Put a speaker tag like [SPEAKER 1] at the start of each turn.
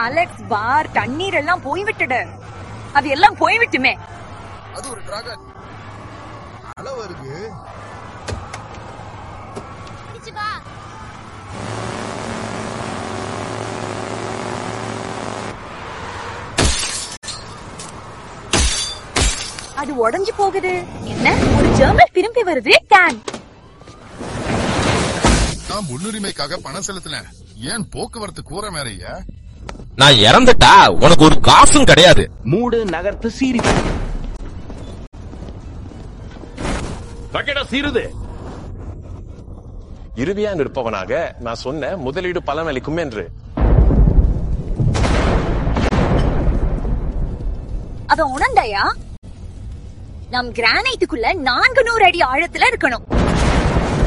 [SPEAKER 1] Alex பார் தண்ணீர் எல்லாம் போய்விட்டது அது எல்லாம் போய்விட்டுமே
[SPEAKER 2] அது ஒரு டிராகன் அலை வருது
[SPEAKER 1] அது உடைஞ்சு போகுது என்ன ஒரு ஜெர்மல் திரும்பி வருது கேன்
[SPEAKER 2] நான் முன்னுரிமைக்காக பணம் செலுத்தினேன் ஏன் போக்குவரத்து கூற மேறைய
[SPEAKER 3] நான் இறந்துட்டா உனக்கு ஒரு காசும் கிடையாது
[SPEAKER 4] மூடு நகர்த்து சீரி
[SPEAKER 5] பக்கெட்டா சீருது
[SPEAKER 6] இறுதியா நிற்பவனாக நான் சொன்ன முதலீடு பலனளிக்கும் என்று
[SPEAKER 1] அவன் உணர்ந்தாயா நம் கிரானைட்டுக்குள்ள நான்கு நூறு அடி ஆழத்துல இருக்கணும்